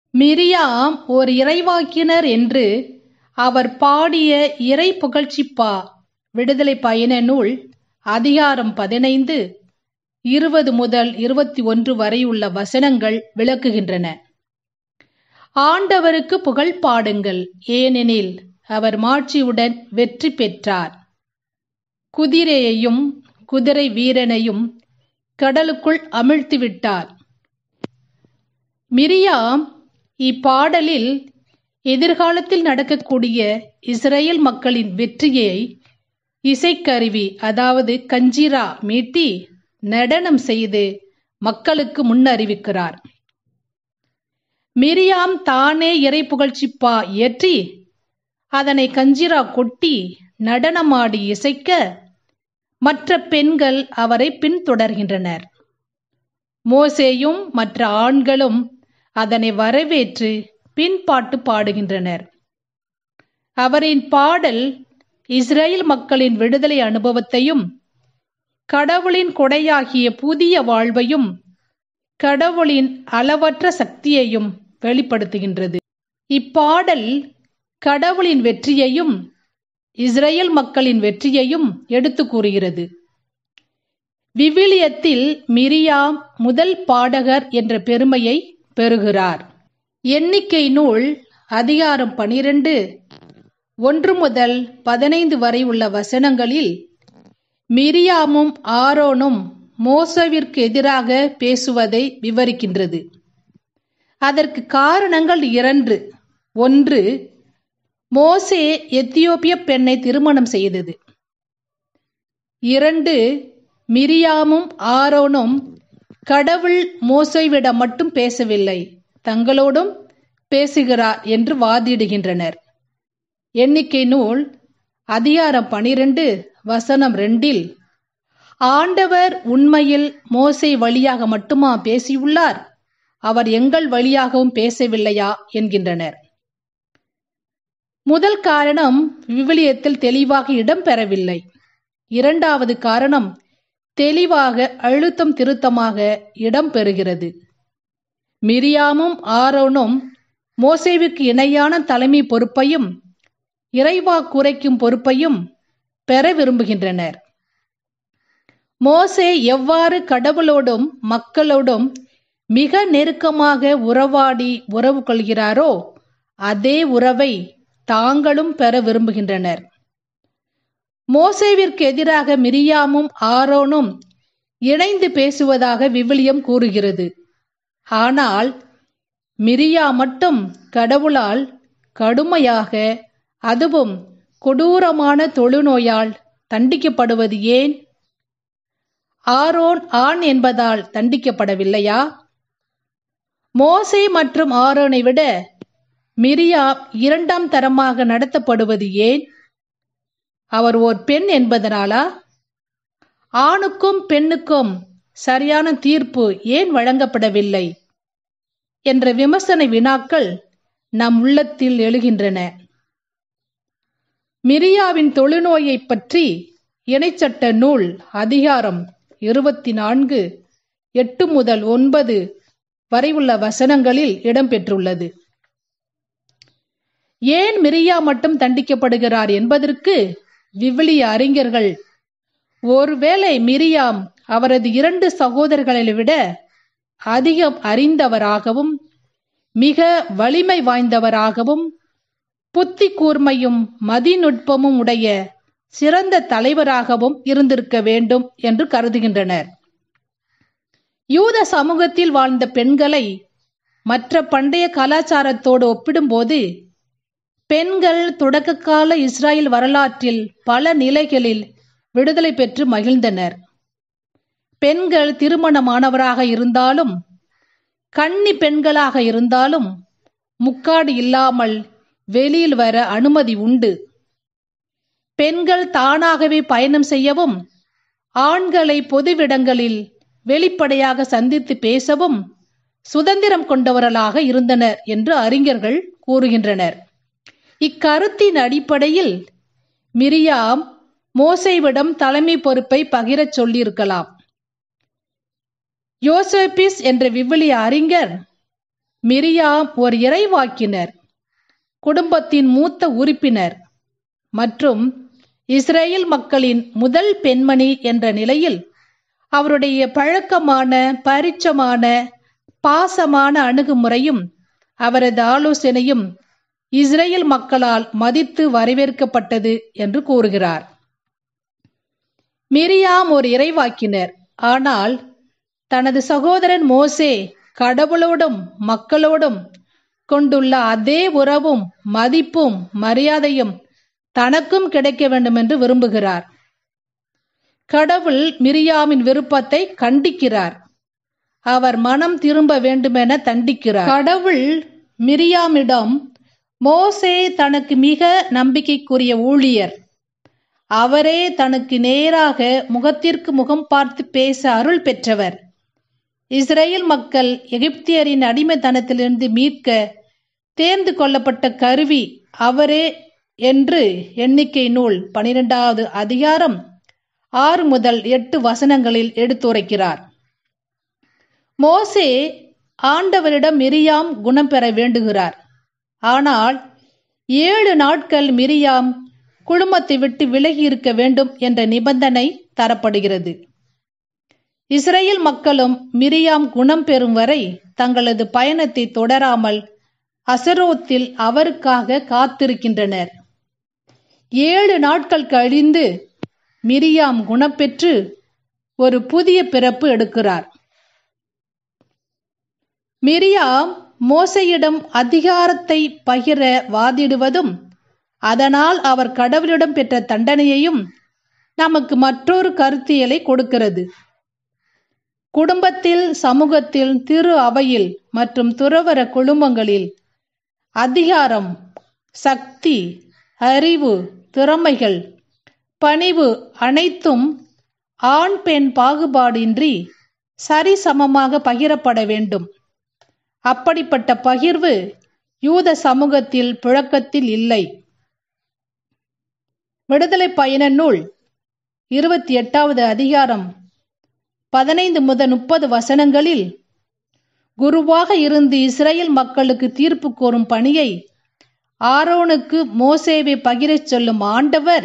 Miriam ஓர் இறைவாக்கினர் என்று அவர் பாடிய இறை புகழ்ச்சிப்பா விடுதலை பயண நூல் அதிகாரம் பதினைந்து இருபது முதல் இருபத்தி ஒன்று வரையுள்ள வசனங்கள் விளக்குகின்றன ஆண்டவருக்கு புகழ் பாடுங்கள் ஏனெனில் அவர் மாட்சியுடன் வெற்றி பெற்றார் குதிரையையும் குதிரை வீரனையும் கடலுக்குள் அமிழ்த்திவிட்டார் மிரியாம் இப்பாடலில் எதிர்காலத்தில் நடக்கக்கூடிய இஸ்ரேல் மக்களின் வெற்றியை இசைக்கருவி அதாவது கஞ்சிரா மீட்டி நடனம் செய்து மக்களுக்கு முன்னறிவிக்கிறார் மிரியாம் தானே இறை புகழ்ச்சிப்பா இயற்றி அதனை கஞ்சிரா கொட்டி நடனமாடி இசைக்க மற்ற பெண்கள் அவரை பின்தொடர்கின்றனர் மோசேயும் மற்ற ஆண்களும் அதனை வரவேற்று பின்பாட்டு பாடுகின்றனர் அவரின் பாடல் இஸ்ரேல் மக்களின் விடுதலை அனுபவத்தையும் கடவுளின் கொடையாகிய புதிய வாழ்வையும் கடவுளின் அளவற்ற சக்தியையும் வெளிப்படுத்துகின்றது இப்பாடல் கடவுளின் வெற்றியையும் இஸ்ரேல் மக்களின் வெற்றியையும் எடுத்து கூறுகிறது விவிலியத்தில் மிரியாம் முதல் பாடகர் என்ற பெருமையை பெறுகிறார் எண்ணிக்கை நூல் அதிகாரம் பனிரெண்டு ஒன்று முதல் பதினைந்து வரை உள்ள வசனங்களில் மிரியாமும் ஆரோனும் மோசவிற்கு எதிராக பேசுவதை விவரிக்கின்றது அதற்கு காரணங்கள் இரண்டு ஒன்று மோசே எத்தியோப்பிய பெண்ணை திருமணம் செய்தது இரண்டு மிரியாமும் ஆரோனும் கடவுள் மோசைவிடம் மட்டும் பேசவில்லை தங்களோடும் பேசுகிறார் என்று வாதிடுகின்றனர் எண்ணிக்கை நூல் அதிகாரம் பனிரெண்டு வசனம் ரெண்டில் ஆண்டவர் உண்மையில் மோசை வழியாக மட்டுமா பேசியுள்ளார் அவர் எங்கள் வழியாகவும் பேசவில்லையா என்கின்றனர் முதல் காரணம் விவிலியத்தில் தெளிவாக இடம்பெறவில்லை இரண்டாவது காரணம் தெளிவாக அழுத்தம் திருத்தமாக இடம்பெறுகிறது மிரியாமும் ஆரோனும் மோசேவுக்கு இணையான தலைமை பொறுப்பையும் இறைவா குறைக்கும் பொறுப்பையும் பெற விரும்புகின்றனர் மோசே எவ்வாறு கடவுளோடும் மக்களோடும் மிக நெருக்கமாக உறவாடி உறவு கொள்கிறாரோ அதே உறவை தாங்களும் பெற விரும்புகின்றனர் மோசேவிற்கு எதிராக மிரியாமும் ஆரோனும் இணைந்து பேசுவதாக விவிலியம் கூறுகிறது ஆனால் மிரியா மட்டும் கடவுளால் கடுமையாக அதுவும் கொடூரமான தொழுநோயால் தண்டிக்கப்படுவது ஏன் ஆரோன் ஆண் என்பதால் தண்டிக்கப்படவில்லையா மோசே மற்றும் ஆரோனை விட மிரியா இரண்டாம் தரமாக நடத்தப்படுவது ஏன் அவர் ஓர் பெண் என்பதனாலா ஆணுக்கும் பெண்ணுக்கும் சரியான தீர்ப்பு ஏன் வழங்கப்படவில்லை என்ற விமர்சன வினாக்கள் நம் உள்ளத்தில் எழுகின்றன மிரியாவின் தொழுநோயை பற்றி இணைச்சட்ட நூல் அதிகாரம் இருபத்தி நான்கு எட்டு முதல் ஒன்பது வரை உள்ள வசனங்களில் இடம்பெற்றுள்ளது ஏன் மிரியா மட்டும் தண்டிக்கப்படுகிறார் என்பதற்கு விவிலிய அறிஞர்கள் ஒருவேளை மிரியாம் அவரது இரண்டு சகோதரர்களை விட அதிகம் அறிந்தவராகவும் மிக வலிமை வாய்ந்தவராகவும் புத்தி கூர்மையும் மதிநுட்பமும் உடைய சிறந்த தலைவராகவும் இருந்திருக்க வேண்டும் என்று கருதுகின்றனர் யூத சமூகத்தில் வாழ்ந்த பெண்களை மற்ற பண்டைய கலாச்சாரத்தோடு ஒப்பிடும்போது பெண்கள் தொடக்ககால இஸ்ராயல் வரலாற்றில் பல நிலைகளில் விடுதலை பெற்று மகிழ்ந்தனர் பெண்கள் திருமணமானவராக இருந்தாலும் கன்னி பெண்களாக இருந்தாலும் முக்காடு இல்லாமல் வெளியில் வர அனுமதி உண்டு பெண்கள் தானாகவே பயணம் செய்யவும் ஆண்களை பொதுவிடங்களில் வெளிப்படையாக சந்தித்து பேசவும் சுதந்திரம் கொண்டவர்களாக இருந்தனர் என்று அறிஞர்கள் கூறுகின்றனர் இக்கருத்தின் அடிப்படையில் மிரியாம் மோசைவிடம் தலைமை பொறுப்பை பகிரச் சொல்லியிருக்கலாம் யோசேபிஸ் என்ற விவிலிய அறிஞர் மிரியாம் ஒரு இறைவாக்கினர் குடும்பத்தின் மூத்த உறுப்பினர் மற்றும் இஸ்ரேல் மக்களின் முதல் பெண்மணி என்ற நிலையில் அவருடைய பழக்கமான பரிச்சமான பாசமான அணுகுமுறையும் அவரது ஆலோசனையும் இஸ்ரேல் மக்களால் மதித்து வரவேற்கப்பட்டது என்று கூறுகிறார் மிரியாம் ஒரு இறைவாக்கினர் ஆனால் தனது சகோதரன் மோசே கடவுளோடும் மக்களோடும் கொண்டுள்ள அதே உறவும் மதிப்பும் மரியாதையும் தனக்கும் கிடைக்க வேண்டும் என்று விரும்புகிறார் கடவுள் மிரியாமின் விருப்பத்தை கண்டிக்கிறார் அவர் மனம் திரும்ப வேண்டுமென தண்டிக்கிறார் கடவுள் மிரியாமிடம் மோசே தனக்கு மிக நம்பிக்கைக்குரிய ஊழியர் அவரே தனக்கு நேராக முகத்திற்கு முகம் பார்த்து பேச அருள் பெற்றவர் இஸ்ரேல் மக்கள் எகிப்தியரின் அடிமைத்தனத்திலிருந்து மீட்க தேர்ந்து கொள்ளப்பட்ட கருவி அவரே என்று எண்ணிக்கை நூல் பனிரெண்டாவது அதிகாரம் ஆறு முதல் எட்டு வசனங்களில் எடுத்துரைக்கிறார் மோசே ஆண்டவரிடம் மிரியாம் குணம் பெற வேண்டுகிறார் ஆனால் ஏழு நாட்கள் மிரியாம் குடும்பத்தை விட்டு விலகி இருக்க வேண்டும் என்ற நிபந்தனை தரப்படுகிறது இஸ்ரேல் மக்களும் மிரியாம் குணம் பெறும் வரை தங்களது பயணத்தை தொடராமல் அசரோத்தில் அவருக்காக காத்திருக்கின்றனர் ஏழு நாட்கள் கழிந்து மிரியாம் குணப்பெற்று ஒரு புதிய பிறப்பு எடுக்கிறார் மிரியாம் மோசையிடம் அதிகாரத்தை பகிர வாதிடுவதும் அதனால் அவர் கடவுளிடம் பெற்ற தண்டனையையும் நமக்கு மற்றொரு கருத்தியலை கொடுக்கிறது குடும்பத்தில் சமூகத்தில் திரு அவையில் மற்றும் துறவர குழுமங்களில் அதிகாரம் சக்தி அறிவு திறமைகள் பணிவு அனைத்தும் ஆண் பெண் பாகுபாடின்றி சரிசமமாக பகிரப்பட வேண்டும் அப்படிப்பட்ட பகிர்வு யூத சமூகத்தில் புழக்கத்தில் இல்லை விடுதலை பயண நூல் இருபத்தி எட்டாவது அதிகாரம் பதினைந்து முதல் முப்பது வசனங்களில் குருவாக இருந்து இஸ்ரேல் மக்களுக்கு தீர்ப்பு கோரும் பணியை ஆரோனுக்கு மோசேவை பகிரச் சொல்லும் ஆண்டவர்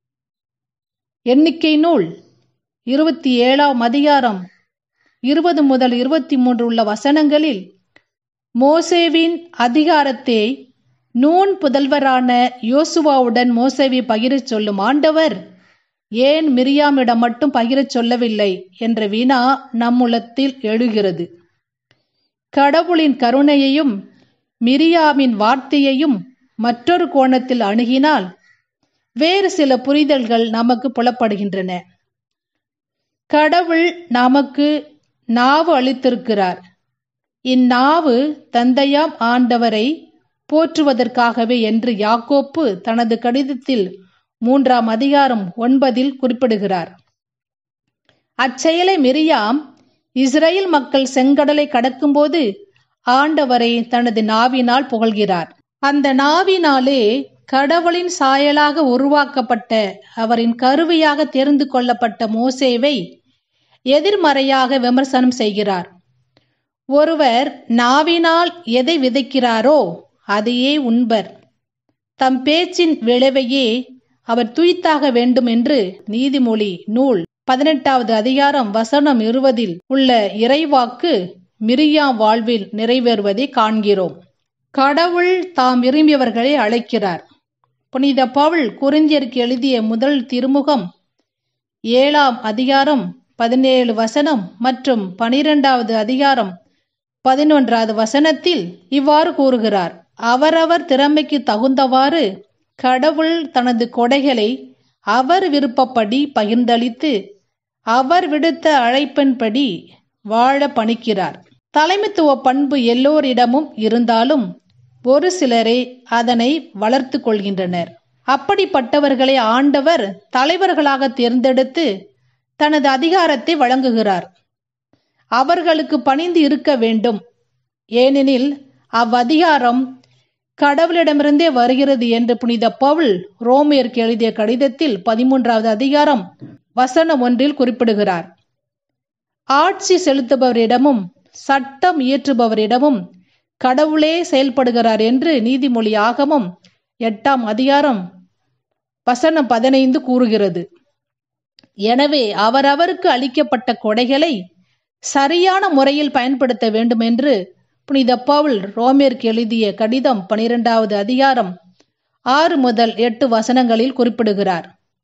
எண்ணிக்கை நூல் இருபத்தி ஏழாம் அதிகாரம் இருபது முதல் இருபத்தி மூன்று உள்ள வசனங்களில் மோசேவின் அதிகாரத்தை நூன் புதல்வரான யோசுவாவுடன் மோசேவை பகிரச் சொல்லும் ஆண்டவர் ஏன் மிரியாமிடம் மட்டும் பகிரச் சொல்லவில்லை என்ற வினா நம்முளத்தில் எழுகிறது கடவுளின் கருணையையும் மிரியாமின் வார்த்தையையும் மற்றொரு கோணத்தில் அணுகினால் வேறு சில புரிதல்கள் நமக்கு புலப்படுகின்றன கடவுள் நமக்கு நாவு அளித்திருக்கிறார் இந்நாவு தந்தையாம் ஆண்டவரை போற்றுவதற்காகவே என்று யாக்கோப்பு தனது கடிதத்தில் மூன்றாம் அதிகாரம் ஒன்பதில் குறிப்பிடுகிறார் அச்செயலை மிரியாம் இஸ்ரேல் மக்கள் செங்கடலை கடக்கும்போது ஆண்டவரை தனது நாவினால் புகழ்கிறார் அந்த நாவினாலே கடவுளின் சாயலாக உருவாக்கப்பட்ட அவரின் கருவியாக தெரிந்து கொள்ளப்பட்ட மோசேவை எதிர்மறையாக விமர்சனம் செய்கிறார் ஒருவர் நாவினால் எதை விதைக்கிறாரோ அதையே உண்பர் தம் பேச்சின் விளைவையே அவர் துய்த்தாக வேண்டும் என்று நீதிமொழி நூல் பதினெட்டாவது அதிகாரம் வசனம் இருபதில் உள்ள இறைவாக்கு மிரியாம் வாழ்வில் நிறைவேறுவதை காண்கிறோம் கடவுள் தாம் விரும்பியவர்களை அழைக்கிறார் புனித பவுல் குறிந்தியருக்கு எழுதிய முதல் திருமுகம் ஏழாம் அதிகாரம் பதினேழு வசனம் மற்றும் பனிரெண்டாவது அதிகாரம் பதினொன்றாவது வசனத்தில் இவ்வாறு கூறுகிறார் அவரவர் திறமைக்கு தகுந்தவாறு கடவுள் தனது கொடைகளை அவர் விருப்பப்படி பகிர்ந்தளித்து அவர் விடுத்த அழைப்பின்படி வாழ பணிக்கிறார் தலைமைத்துவ பண்பு எல்லோரிடமும் இருந்தாலும் ஒரு சிலரே அதனை வளர்த்து கொள்கின்றனர் அப்படிப்பட்டவர்களை ஆண்டவர் தலைவர்களாக தேர்ந்தெடுத்து தனது அதிகாரத்தை வழங்குகிறார் அவர்களுக்கு பணிந்து இருக்க வேண்டும் ஏனெனில் அவ்வதிகாரம் கடவுளிடமிருந்தே வருகிறது என்று புனித பவுல் ரோமியருக்கு எழுதிய கடிதத்தில் பதிமூன்றாவது அதிகாரம் வசனம் ஒன்றில் குறிப்பிடுகிறார் ஆட்சி செலுத்துபவரிடமும் சட்டம் இயற்றுபவரிடமும் கடவுளே செயல்படுகிறார் என்று நீதிமொழி ஆகமம் எட்டாம் அதிகாரம் வசனம் பதினைந்து கூறுகிறது எனவே அவரவருக்கு அளிக்கப்பட்ட கொடைகளை சரியான முறையில் பயன்படுத்த வேண்டும் என்று புனித பவுல் ரோமேற்கு எழுதிய கடிதம் பனிரெண்டாவது அதிகாரம் ஆறு முதல் எட்டு வசனங்களில் குறிப்பிடுகிறார்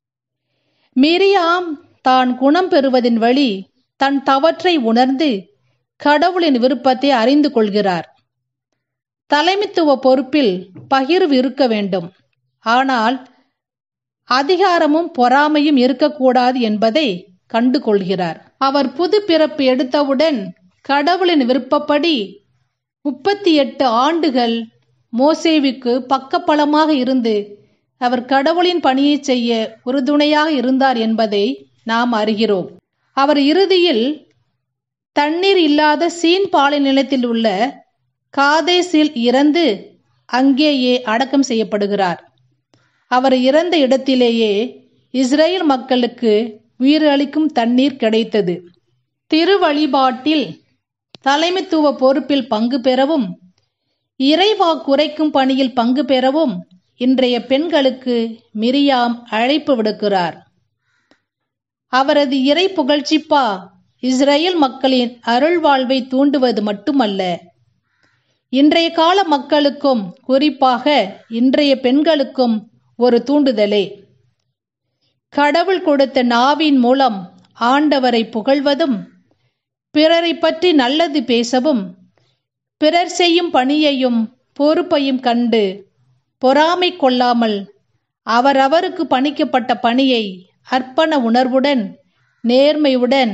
மிரியாம் தான் குணம் பெறுவதின் வழி தன் தவற்றை உணர்ந்து கடவுளின் விருப்பத்தை அறிந்து கொள்கிறார் தலைமைத்துவ பொறுப்பில் பகிர்வு இருக்க வேண்டும் ஆனால் அதிகாரமும் பொறாமையும் இருக்கக்கூடாது என்பதை கண்டு கொள்கிறார் அவர் புது பிறப்பு எடுத்தவுடன் கடவுளின் விருப்பப்படி முப்பத்தி எட்டு ஆண்டுகள் மோசேவுக்கு பக்கபலமாக இருந்து அவர் கடவுளின் பணியை செய்ய உறுதுணையாக இருந்தார் என்பதை நாம் அறிகிறோம் அவர் இறுதியில் தண்ணீர் இல்லாத சீன் பாலை நிலத்தில் உள்ள காதேசில் இறந்து அங்கேயே அடக்கம் செய்யப்படுகிறார் அவர் இறந்த இடத்திலேயே இஸ்ரேல் மக்களுக்கு உயிரளிக்கும் தண்ணீர் கிடைத்தது திருவழிபாட்டில் தலைமைத்துவ பொறுப்பில் பங்கு பெறவும் இறைவா குறைக்கும் பணியில் பங்கு பெறவும் இன்றைய பெண்களுக்கு மிரியாம் அழைப்பு விடுக்கிறார் அவரது இறை புகழ்ச்சிப்பா இஸ்ரேல் மக்களின் அருள் வாழ்வை தூண்டுவது மட்டுமல்ல இன்றைய கால மக்களுக்கும் குறிப்பாக இன்றைய பெண்களுக்கும் ஒரு தூண்டுதலே கடவுள் கொடுத்த நாவின் மூலம் ஆண்டவரை புகழ்வதும் பிறரை பற்றி நல்லது பேசவும் பிறர் செய்யும் பணியையும் பொறுப்பையும் கண்டு பொறாமை கொள்ளாமல் அவரவருக்கு பணிக்கப்பட்ட பணியை அர்ப்பண உணர்வுடன் நேர்மையுடன்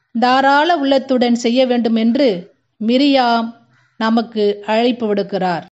தாராள உள்ளத்துடன் செய்ய வேண்டும் என்று மிரியாம் நமக்கு அழைப்பு விடுக்கிறார்